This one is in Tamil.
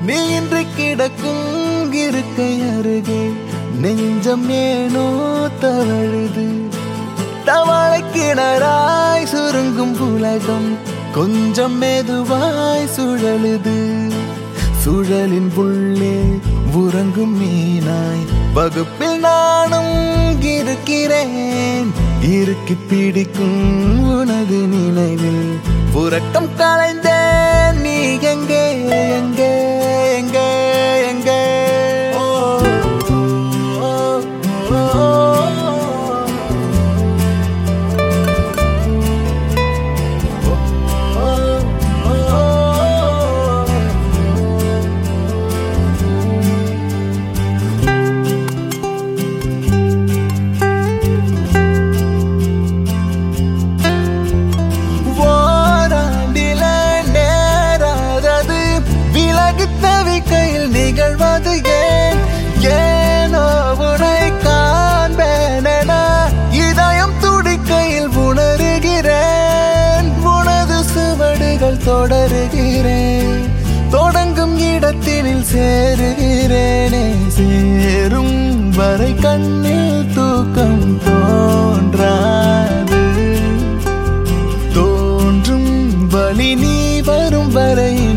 நீ இன்று கிடக்கும் இருக்கை அருகே நெஞ்சம் ஏனோ தவழுது தவளை கிணறாய் சுருங்கும் உலகம் கொஞ்சம் மெதுவாய் சுழலுது சுழலின் உள்ளே உறங்கும் மீனாய் வகுப்பில் நானும் இருக்கிறேன் இறுக்கி பிடிக்கும் உனது நினைவில் உறக்கம் கலைந்தேன் நீ எங்கே எங்கே எங்கே எங்கே ஓ, ஓ, ஓ, ஓ. ஓராண்டில நேராதது விலகு தவிக்கையில் நிகழ்வது ஏன் ஏனோ உனை காண்பேன இதயம் துடிக்கையில் உணர்கிறேன் உனது சுவடுகள் தொடருகிறேன் தொடங்கும் இடத்தினில் சேருகிறேனே சேரும் வரை கண்ணில் தூக்கம் தோன்றாது தோன்றும் வழி நீ வரும் வரை